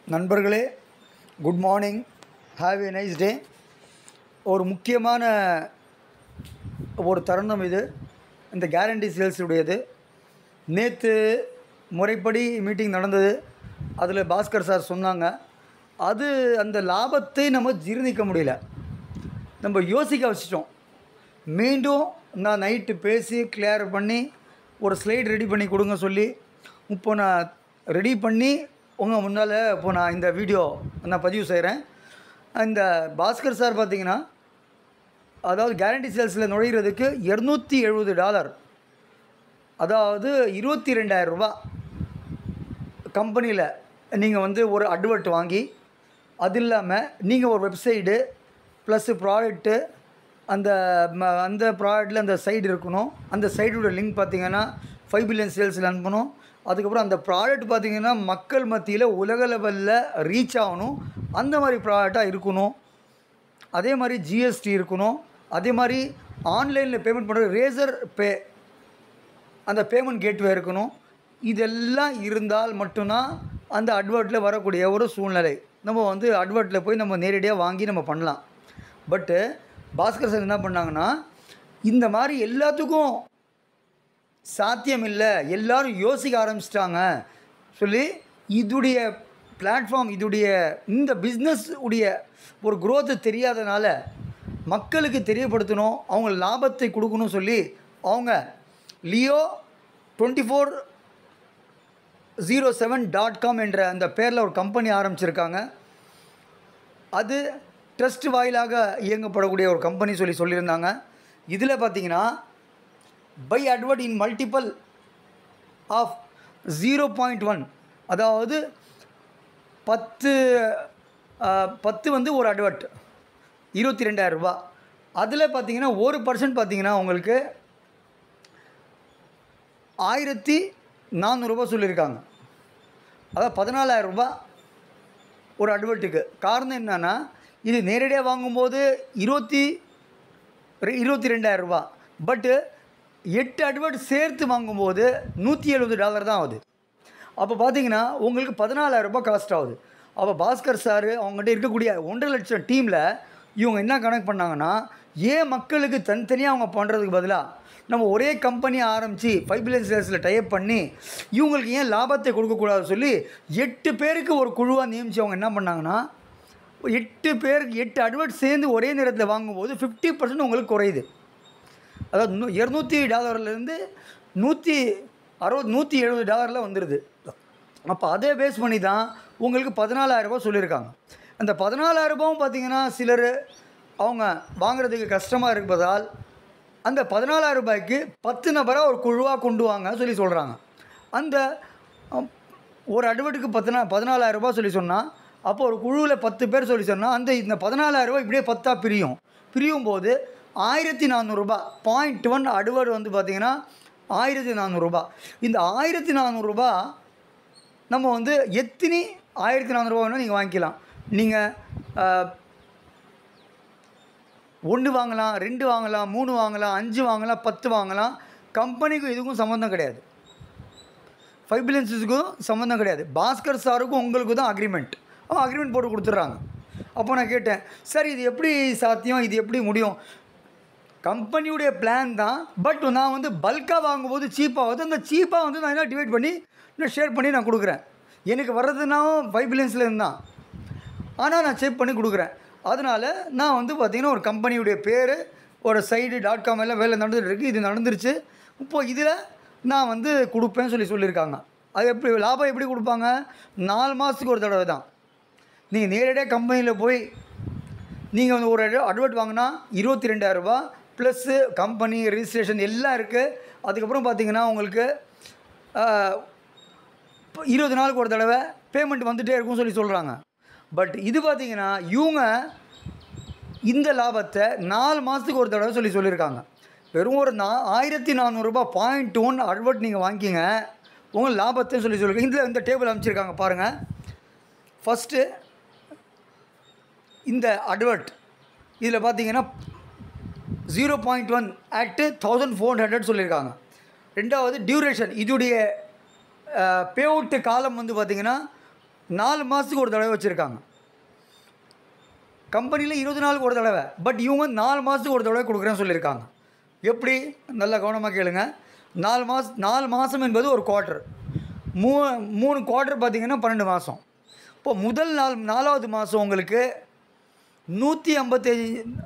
நண்பர்களே good morning have a nice day ஒரு முக்கியமான ஒரு தருணம் இது இந்த கேரண்டி சேல்ஸ் உடையது நேற்று முறைப்படி மீட்டிங் நடந்தது அதில் பாஸ்கர் சார் சொன்னாங்க அது அந்த லாபத்தை நம்ம ஜீரணிக்க முடியல நம்ம யோசிக்க வச்சிட்டோம் மீண்டும் நான் நைட்டு பேசி கிளியர் பண்ணி ஒரு ஸ்லைட் ரெடி பண்ணி கொடுங்க சொல்லி இப்போ நான் ரெடி பண்ணி உங்கள் முன்னால் இப்போ நான் இந்த வீடியோ நான் பதிவு செய்கிறேன் இந்த பாஸ்கர் சார் பார்த்தீங்கன்னா அதாவது கேரண்டி சேல்ஸில் நுழையிறதுக்கு இரநூத்தி எழுபது டாலர் அதாவது இருபத்தி ரெண்டாயிரம் ரூபா கம்பெனியில் நீங்கள் வந்து ஒரு அட்வர்ட் வாங்கி அது இல்லாமல் நீங்கள் ஒரு வெப்சைடு ப்ளஸ்ஸு ப்ராடக்ட்டு அந்த ம- அந்த ப்ராடக்ட்டில் அந்த சைடு இருக்கணும் அந்த சைடோட லிங்க் பார்த்தீங்கன்னா ஃபைவ் பில்லியன் சேல்ஸில் அனுப்பணும் அதுக்கப்புறம் அந்த ப்ராடக்ட் பார்த்தீங்கன்னா மக்கள் மத்தியில் உலக லெவலில் ரீச் ஆகணும் அந்த மாதிரி ப்ராடக்டாக இருக்கணும் அதே மாதிரி ஜிஎஸ்டி இருக்கணும் அதே மாதிரி ஆன்லைனில் பேமெண்ட் பண்ணுற ரேசர் பே அந்த பேமெண்ட் கேட்வே இருக்கணும் இதெல்லாம் இருந்தால் மட்டும்தான் அந்த அட்வர்ட்டில் வரக்கூடிய ஒரு சூழ்நிலை நம்ம வந்து அட்வர்ட்டில் போய் நம்ம நேரடியாக வாங்கி நம்ம பண்ணலாம் பட்டு பாஸ்கர் சார் என்ன பண்ணாங்கன்னா இந்த மாதிரி எல்லாத்துக்கும் சாத்தியம் இல்லை எல்லாரும் யோசிக்க ஆரம்பிச்சிட்டாங்க சொல்லி இதுடைய பிளாட்ஃபார்ம் இதுடைய இந்த பிஸ்னஸ் உடைய ஒரு growth தெரியாதனால மக்களுக்கு தெரியப்படுத்தணும் அவங்க லாபத்தை கொடுக்கணும் சொல்லி அவங்க Leo twenty four zero seven dot com என்ற அந்த பேரில் ஒரு கம்பெனி ஆரம்பிச்சிருக்காங்க அது ட்ரஸ்ட் வாயிலாக இயங்கப்படக்கூடிய ஒரு கம்பெனி சொல்லி சொல்லியிருந்தாங்க இதில் பார்த்தீங்கன்னா by advert in multiple of zero point one அதாவது பத்து ஆஹ், பத்து வந்து ஒரு அட்வர்ட் இருபத்தி ரெண்டாயிரம் ரூபாய் அதில் பார்த்தீங்கன்னா ஒரு பர்சன்ட் பார்த்தீங்கன்னா உங்களுக்கு ஆயிரத்தி நானூறுரூபா சொல்லியிருக்காங்க அதாவது பதினாலாயிரம் ரூபாய் ஒரு அட்வர்ட்டுக்கு காரணம் என்னன்னா இது நேரடியாக வாங்கும்போது இருபத்தி ரெ- இருபத்தி ரெண்டாயிரம் ரூபாய் பட்டு எட்டு அட்வர்ட் சேர்த்து வாங்கும்போது நூற்றி எழுபது டாலர் தான் ஆகுது அப்போ பார்த்தீங்கன்னா உங்களுக்கு பதினாலாயிரம் ரூபாய் காஸ்ட் ஆகுது அப்போ பாஸ்கர் சார் அவங்ககிட்ட இருக்கக்கூடிய ஒன்றரை லட்சம் டீமில் இவங்க என்ன கனெக்ட் பண்ணாங்கன்னா ஏன் மக்களுக்கு தனித்தனியாக அவங்க பண்ணுறதுக்கு பதிலாக நம்ம ஒரே கம்பெனி ஆரம்பித்து ஃபைவ் பில்லியன் சேல்ஸில் டைப் பண்ணி இவங்களுக்கு ஏன் லாபத்தை கொடுக்கக்கூடாது சொல்லி எட்டு பேருக்கு ஒரு குழுவாக நியமித்து அவங்க என்ன பண்ணாங்கன்னா எட்டு பேருக்கு எட்டு அட்வர்ட் சேர்ந்து ஒரே நேரத்தில் வாங்கும்போது ஃபிஃப்டி பர்சன்ட் உங்களுக்கு குறையுது அதாவது நூ இரநூத்தி டாலர்லேருந்து நூற்றி அறுபது நூற்றி எழுபது டாலரில் வந்துடுது அப்போ அதை பேஸ் பண்ணி தான் உங்களுக்கு பதினாலாயிரம் ரூபாய் சொல்லியிருக்காங்க அந்த பதினாலாயிரம் ரூபாயும் பார்த்தீங்கன்னா சிலர் அவங்க வாங்குறதுக்கு கஷ்டமாக இருப்பதால் அந்த பதினாலாயிரம் ரூபாய்க்கு பத்து நபராக ஒரு குழுவாக கொண்டு வாங்க சொல்லி சொல்கிறாங்க அந்த அம், ஒரு அட்வர்ட்டுக்கு பத்துனா பதினாலாயிரம் ரூபாய் சொல்லி சொன்னால் அப்போ ஒரு குழுவில் பத்து பேர் சொல்லி சொன்னால் அந்த இந்த பதினாலாயிரம் ரூபாய் இப்படியே பத்தா பிரியும் பிரியும் போது ஆயிரத்தி நானூறுரூபா பாயிண்ட் ஒன் அட்வர்ட் வந்து பார்த்திங்கன்னா ஆயிரத்தி நானூறுரூபா இந்த ஆயிரத்தி நானூறுரூபா நம்ம வந்து எத்தனை ஆயிரத்தி நானூறுரூவா வேணால் நீங்கள் வாங்கிக்கலாம் நீங்கள் ஒன்று வாங்கலாம் ரெண்டு வாங்கலாம் மூணு வாங்கலாம் அஞ்சு வாங்கலாம் பத்து வாங்கலாம் கம்பெனிக்கும் இதுக்கும் சம்மந்தம் கிடையாது ஃபைவ் பில்லியன்ஸுக்கும் சம்மந்தம் கிடையாது பாஸ்கர் சாருக்கும் உங்களுக்கும் தான் அக்ரிமெண்ட் அவன் அக்ரிமெண்ட் போட்டு கொடுத்துட்றாங்க அப்போ நான் கேட்டேன் சார் இது எப்படி சாத்தியம் இது எப்படி முடியும் கம்பெனியுடைய பிளான் தான் பட் நான் வந்து பல்காக வாங்கும்போது சீப்பாகுது அந்த சீப்பாக வந்து நான் என்ன டிவைட் பண்ணி நான் ஷேர் பண்ணி நான் கொடுக்குறேன் எனக்கு வர்றதுனா ஃபைவ் பில்லியன்ஸில் இருந்தான் ஆனால் நான் செக் பண்ணி கொடுக்குறேன் அதனால் நான் வந்து பார்த்திங்கன்னா ஒரு கம்பெனியுடைய பேர் ஒரு சைடு டாட் காம் எல்லாம் வேலை நடந்துட்டு இருக்கு இது நடந்துருச்சு இப்போ இதில் நான் வந்து கொடுப்பேன்னு சொல்லி சொல்லியிருக்காங்க அது எப்படி லாபம் எப்படி கொடுப்பாங்க நாலு மாதத்துக்கு ஒரு தடவை தான் நீங்கள் நேரடியாக கம்பெனியில் போய் நீங்கள் வந்து ஒரு அட்வர்ட் வாங்கினா இருபத்தி ரெண்டாயிரரூபா ப்ளஸ்ஸு கம்பெனி ரிஜிஸ்ட்ரேஷன் எல்லாம் இருக்குது அதுக்கப்புறம் பார்த்தீங்கன்னா உங்களுக்கு ஆஹ், இப்போ இருபது நாளுக்கு ஒரு தடவை பேமெண்ட் வந்துகிட்டே இருக்கும்னு சொல்லி சொல்கிறாங்க பட் இது பார்த்தீங்கன்னா இவங்க இந்த லாபத்தை நாலு மாதத்துக்கு ஒரு தடவை சொல்லி சொல்லியிருக்காங்க வெறும் ஒரு நா ஆயிரத்தி நானூறுரூபா பாயிண்ட் ஒன் அட்வர்ட் நீங்கள் வாங்கிக்கிங்க உங்கள் லாபத்தை சொல்லி சொல்லியிருக்காங்க இதில் இந்த டேபிள் அமைச்சிருக்காங்க பாருங்கள் ஃபஸ்ட்டு இந்த அட்வர்ட் இதில் பார்த்தீங்கன்னா ஜீரோ பாயிண்ட் ஒன் ஆக்ட்டு தௌசண்ட் ஃபோர் ஹண்ட்ரட் சொல்லியிருக்காங்க ரெண்டாவது டியூரேஷன் இதுடைய பே அவுட்டு காலம் வந்து பார்த்திங்கன்னா நாலு மாதத்துக்கு ஒரு தடவை வச்சுருக்காங்க கம்பெனியில் இருபது நாளுக்கு ஒரு தடவை பட் இவங்க நாலு மாதத்துக்கு ஒரு தடவை கொடுக்குறேன்னு சொல்லியிருக்காங்க எப்படி நல்லா கவனமாக கேளுங்க நாலு மாதம் நாலு மாதம் என்பது ஒரு குவார்ட்டர் மூ மூணு குவார்ட்டர் பார்த்தீங்கன்னா பன்னெண்டு மாதம் இப்போ முதல் நாள் நாலாவது மாதம் உங்களுக்கு நூற்றி ஐம்பத்தேழு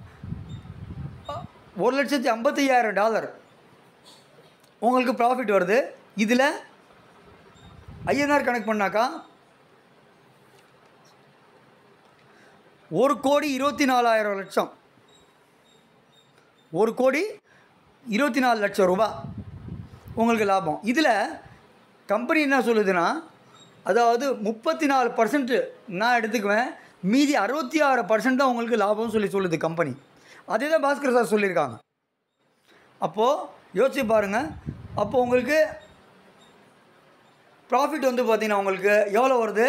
ஒரு லட்சத்தி ஐம்பத்தையாயிரம் டாலர் உங்களுக்கு ப்ராஃபிட் வருது இதில் ஐஎன்ஆர் கணக்கு பண்ணாக்கா ஒரு கோடி இருபத்தி நாலாயிரம் லட்சம் ஒரு கோடி இருபத்தி நாலு லட்சம் ரூபாய் உங்களுக்கு லாபம் இதில் கம்பெனி என்ன சொல்லுதுன்னா அதாவது முப்பத்தி நாலு பர்சன்ட் நான் எடுத்துக்குவேன் மீதி அறுபத்தி ஆறு பர்சன்ட் தான் உங்களுக்கு லாபம்னு சொல்லி சொல்லுது கம்பெனி அதே தான் பாஸ்கர் சார் சொல்லியிருக்காங்க அப்போது யோசிச்சு பாருங்கள் அப்போ உங்களுக்கு ப்ராஃபிட் வந்து பார்த்தீங்கன்னா உங்களுக்கு எவ்வளோ வருது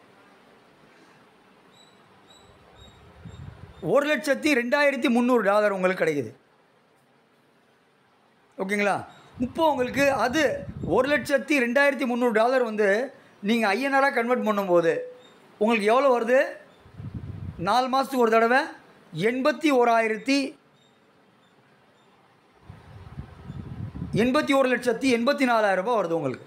ஒரு லட்சத்தி ரெண்டாயிரத்தி முந்நூறு டாலர் உங்களுக்கு கிடைக்குது ஓகேங்களா இப்போ உங்களுக்கு அது ஒரு லட்சத்தி ரெண்டாயிரத்தி முந்நூறு டாலர் வந்து நீங்கள் ஐஎன்ஆராக கன்வெர்ட் பண்ணும்போது உங்களுக்கு எவ்வளோ வருது நாலு மாதத்துக்கு ஒரு தடவை எண்பத்தி ஓராயிரத்தி எண்பத்தி ஒரு லட்சத்தி எண்பத்தி நாலாயிரம் ரூபாய் வருது உங்களுக்கு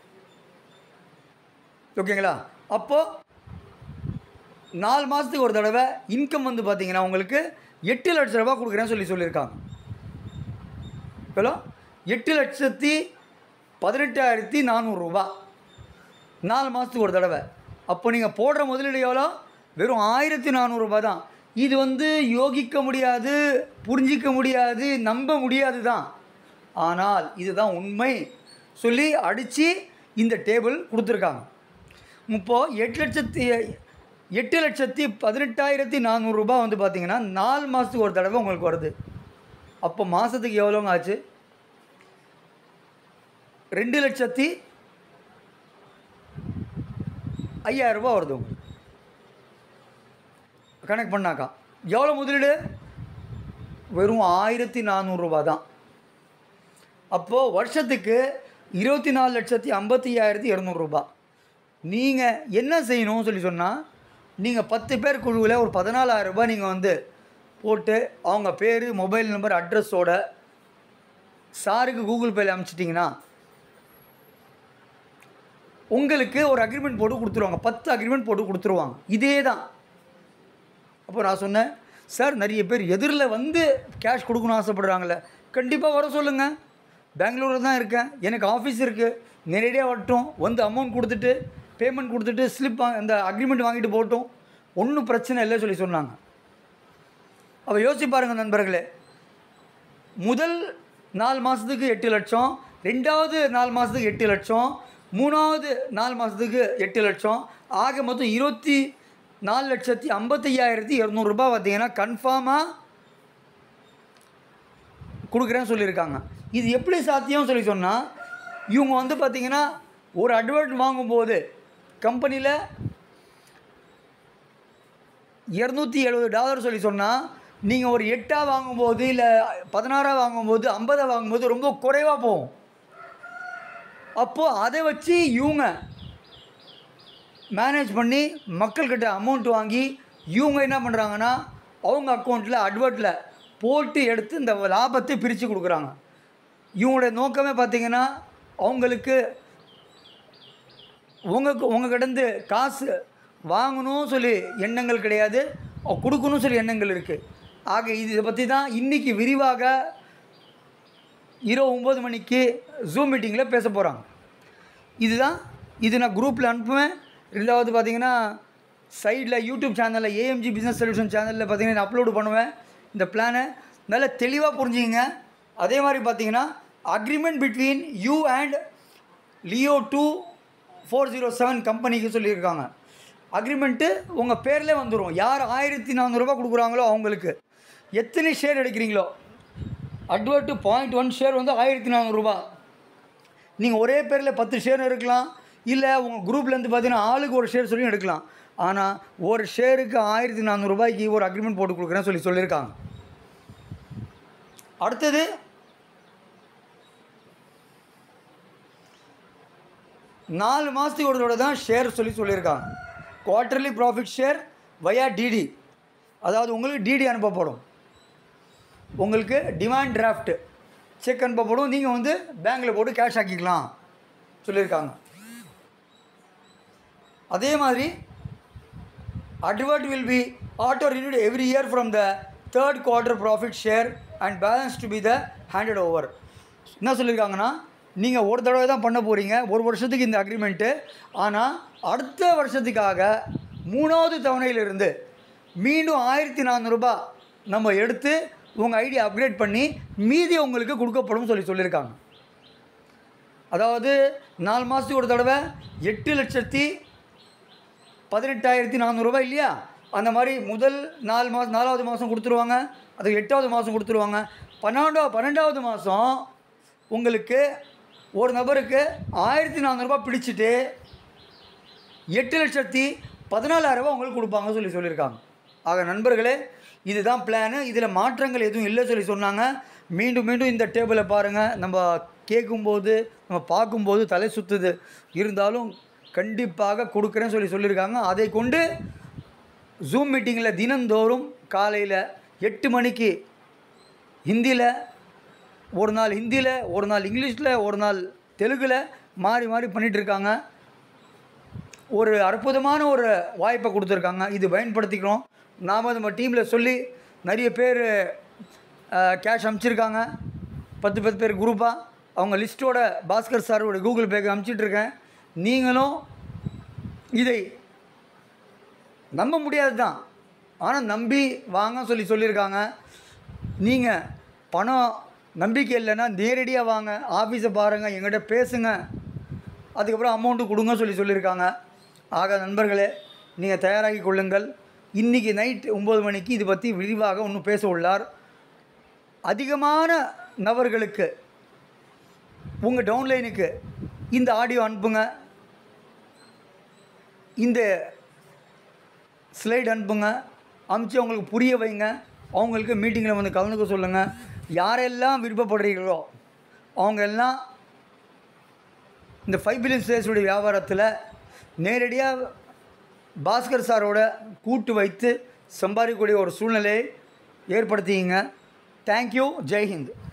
ஓகேங்களா அப்போது நாலு மாதத்துக்கு ஒரு தடவை இன்கம் வந்து பார்த்தீங்கன்னா உங்களுக்கு எட்டு லட்ச ரூபாய் கொடுக்குறேன்னு சொல்லி சொல்லியிருக்காங்க எவ்வளோ எட்டு லட்சத்தி பதினெட்டாயிரத்தி நானூறுரூபா நாலு மாதத்துக்கு ஒரு தடவை அப்போ நீங்கள் போடுற முதலீடு எவ்வளோ வெறும் ஆயிரத்தி நானூறுரூபா தான் இது வந்து யோகிக்க முடியாது புரிஞ்சிக்க முடியாது நம்ப முடியாது தான் ஆனால் இதுதான் உண்மை சொல்லி அடித்து இந்த டேபிள் கொடுத்துருக்காங்க இப்போது எட்டு லட்சத்தி எட்டு லட்சத்தி பதினெட்டாயிரத்தி நானூறுரூபா வந்து பார்த்தீங்கன்னா நாலு மாதத்துக்கு ஒரு தடவை உங்களுக்கு வருது அப்போ மாதத்துக்கு எவ்வளோங்க ஆச்சு ரெண்டு லட்சத்தி ஐயாயிரரூபா வருது உங்களுக்கு கணக்கு பண்ணாக்கா எவ்வளோ முதலீடு வெறும் ஆயிரத்தி நானூறுரூபா தான் அப்போது வருஷத்துக்கு இருபத்தி நாலு லட்சத்தி ஐம்பத்தி ஐயாயிரத்தி இரநூறுபா நீங்கள் என்ன செய்யணும்னு சொல்லி சொன்னால் நீங்கள் பத்து பேர் குழுவில் ஒரு பதினாலாயிரம் ரூபாய் நீங்கள் வந்து போட்டு அவங்க பேர் மொபைல் நம்பர் அட்ரஸோட சாருக்கு கூகுள் பேல அனுப்பிச்சிட்டிங்கன்னா உங்களுக்கு ஒரு அக்ரிமெண்ட் போட்டு கொடுத்துருவாங்க பத்து அக்ரிமெண்ட் போட்டு கொடுத்துருவாங்க இதே தான் அப்போ நான் சொன்னேன் சார் நிறைய பேர் எதிரில் வந்து கேஷ் கொடுக்கணும்னு ஆசைப்படுறாங்களே கண்டிப்பாக வர சொல்லுங்கள் பெங்களூரில் தான் இருக்கேன் எனக்கு ஆஃபீஸ் இருக்குது நேரடியாக வரட்டும் வந்து அமௌண்ட் கொடுத்துட்டு பேமெண்ட் கொடுத்துட்டு ஸ்லிப் அந்த அக்ரிமெண்ட் வாங்கிட்டு போகட்டும் ஒன்றும் பிரச்சனை இல்லை சொல்லி சொன்னாங்க அப்போ யோசிச்சு பாருங்கள் நண்பர்களே முதல் நாலு மாதத்துக்கு எட்டு லட்சம் ரெண்டாவது நாலு மாதத்துக்கு எட்டு லட்சம் மூணாவது நாலு மாதத்துக்கு எட்டு லட்சம் ஆக மொத்தம் இருபத்தி நாலு லட்சத்தி ஐம்பத்தையாயிரத்தி இரநூறுபா பார்த்தீங்கன்னா கன்ஃபார்மாக கொடுக்குறேன்னு சொல்லியிருக்காங்க இது எப்படி சாத்தியம் சொல்லி சொன்னால் இவங்க வந்து பார்த்திங்கன்னா ஒரு அட்வர்ட் வாங்கும்போது கம்பெனியில் இரநூத்தி எழுபது டாலர் சொல்லி சொன்னால் நீங்கள் ஒரு எட்டாக வாங்கும்போது இல்லை பதினாறாக வாங்கும்போது ஐம்பதாக வாங்கும்போது ரொம்ப குறைவாக போகும் அப்போது அதை வச்சு இவங்க மேனேஜ் பண்ணி மக்கள்கிட்ட அமௌண்ட் வாங்கி இவங்க என்ன பண்ணுறாங்கன்னா அவங்க அக்கௌண்ட்டில் அட்வர்ட்டில் போட்டு எடுத்து இந்த லாபத்தை பிரித்து கொடுக்குறாங்க இவங்களுடைய நோக்கமே பார்த்திங்கன்னா அவங்களுக்கு உங்க உங்ககிட்டருந்து காசு வாங்கணும் சொல்லி எண்ணங்கள் கிடையாது அவ- கொடுக்கணும் சொல்லி எண்ணங்கள் இருக்குது ஆக இது இதை பற்றி தான் இன்றைக்கி விரிவாக இரவு ஒம்பது மணிக்கு ஜூம் மீட்டிங்கில் பேச போகிறாங்க இதுதான் இது நான் குரூப்பில் அனுப்புவேன் ரெண்டாவது பார்த்தீங்கன்னா சைடில் யூடியூப் சேனலில் ஏஎம்ஜி பிஸ்னஸ் சொல்யூஷன் சேனலில் பார்த்தீங்கன்னா நான் அப்லோடு பண்ணுவேன் இந்த பிளானை நல்லா தெளிவாக புரிஞ்சுங்க அதே மாதிரி பார்த்தீங்கன்னா agreement between you and Leo two four zero seven கம்பெனிக்கு சொல்லியிருக்காங்க அக்ரிமெண்ட்டு உங்கள் பேர்லேயே வந்துடும் யார் ஆயிரத்தி நானூறுரூபா கொடுக்குறாங்களோ அவங்களுக்கு எத்தனை ஷேர் எடுக்கிறீங்களோ அட்வர்ட்டு பாயிண்ட் ஒன் ஷேர் வந்து ஆயிரத்தி நானூறுரூபா நீங்கள் ஒரே பேரில் பத்து ஷேர் இருக்கலாம் இல்லை உங்கள் குரூப்லேருந்து பார்த்தீங்கன்னா ஆளுக்கு ஒரு ஷேர் சொல்லி எடுக்கலாம் ஆனால் ஒரு ஷேருக்கு ஆயிரத்தி நானூறுரூபாய்க்கு ஒரு அக்ரிமெண்ட் போட்டு கொடுக்குறேன்னு சொல்லி சொல்லியிருக்காங்க அடுத்தது நாலு மாதத்துக்கு ஒரு தடவை தான் ஷேர் சொல்லி சொல்லியிருக்காங்க quarterly profit share via DD அதாவது உங்களுக்கு டிடி அனுப்பப்படும் உங்களுக்கு டிமாண்ட் டிராஃப்ட் செக் அனுப்பப்படும் நீங்கள் வந்து பேங்க்கில் போட்டு கேஷ் ஆக்கிக்கலாம் சொல்லியிருக்காங்க அதே மாதிரி advert will be auto renewed every year from the third quarter profit share and balance to be the handed over என்ன சொல்லியிருக்காங்கன்னா நீங்கள் ஒரு தடவை தான் பண்ண போகிறீங்க ஒரு வருஷத்துக்கு இந்த அக்ரிமெண்ட்டு ஆனால் அடுத்த வருஷத்துக்காக மூணாவது தவணையிலிருந்து மீண்டும் ஆயிரத்தி நானூறுரூபா நம்ம எடுத்து உங்கள் ஐடி அப்கிரேட் பண்ணி மீதி உங்களுக்கு கொடுக்கப்படும் சொல்லி சொல்லியிருக்காங்க அதாவது நாலு மாதத்துக்கு ஒரு தடவை எட்டு லட்சத்தி பதினெட்டாயிரத்தி நானூறுரூவா இல்லையா அந்த மாதிரி முதல் நாலு மாதம் நாலாவது மாதம் கொடுத்துருவாங்க அது எட்டாவது மாதம் கொடுத்துருவாங்க பன்னெண்டாவது பன்னெண்டாவது மாதம் உங்களுக்கு ஒரு நபருக்கு ஆயிரத்தி நானூறுரூபா பிடிச்சிட்டு எட்டு லட்சத்தி பதினாலாயிரரூபா உங்களுக்கு கொடுப்பாங்க சொல்லி சொல்லியிருக்காங்க ஆக நண்பர்களே இதுதான் பிளானு இதில் மாற்றங்கள் எதுவும் இல்லை சொல்லி சொன்னாங்க மீண்டும் மீண்டும் இந்த டேபிளை பாருங்கள் நம்ம கேட்கும்போது நம்ம பார்க்கும்போது தலை சுற்றுது இருந்தாலும் கண்டிப்பாக கொடுக்குறேன்னு சொல்லி சொல்லியிருக்காங்க அதை கொண்டு ஜூம் மீட்டிங்கில் தினந்தோறும் காலையில் எட்டு மணிக்கு ஹிந்தியில் ஒரு நாள் ஹிந்தியில் ஒரு நாள் இங்கிலீஷில் ஒரு நாள் தெலுங்கில் மாறி மாறி பண்ணிகிட்டு இருக்காங்க ஒரு அற்புதமான ஒரு வாய்ப்பை கொடுத்துருக்காங்க இது பயன்படுத்திக்கிறோம் நாம் நம்ம டீமில் சொல்லி நிறைய பேர் கேஷ் அனுப்பிச்சிருக்காங்க பத்து பத்து பேர் குரூப்பாக அவங்க லிஸ்ட்டோட பாஸ்கர் சாரோட கூகுள் பேக்கு அனுப்பிச்சிட்ருக்கேன் நீங்களும் இதை நம்ப முடியாது தான் ஆனால் நம்பி வாங்க சொல்லி சொல்லியிருக்காங்க நீங்கள் பணம் நம்பிக்கை இல்லைன்னா நேரடியாக வாங்க ஆஃபீஸை பாருங்கள் எங்கிட்ட பேசுங்க அதுக்கப்புறம் அமௌண்ட்டு கொடுங்க சொல்லி சொல்லியிருக்காங்க ஆக நண்பர்களே நீங்கள் தயாராகி கொள்ளுங்கள் இன்றைக்கி நைட் ஒம்பது மணிக்கு இது பற்றி விரிவாக இன்னும் பேச உள்ளார் அதிகமான நபர்களுக்கு உங்கள் டவுன்லைனுக்கு இந்த ஆடியோ அனுப்புங்க இந்த ஸ்லைட் அனுப்புங்க அனுப்பிச்சு அவங்களுக்கு புரிய வைங்க அவங்களுக்கு மீட்டிங்கில் வந்து கலந்துக்க சொல்லுங்கள் யாரெல்லாம் விருப்பப்படுறீங்களோ அவங்க எல்லாம் இந்த ஃபைவ் பில்லியன் ஸ்டேஸுடைய வியாபாரத்தில் நேரடியாக பாஸ்கர் சாரோட கூட்டு வைத்து சம்பாதிக்கக்கூடிய ஒரு சூழ்நிலையை ஏற்படுத்திங்க தேங்க்யூ ஜெய்ஹிந்த்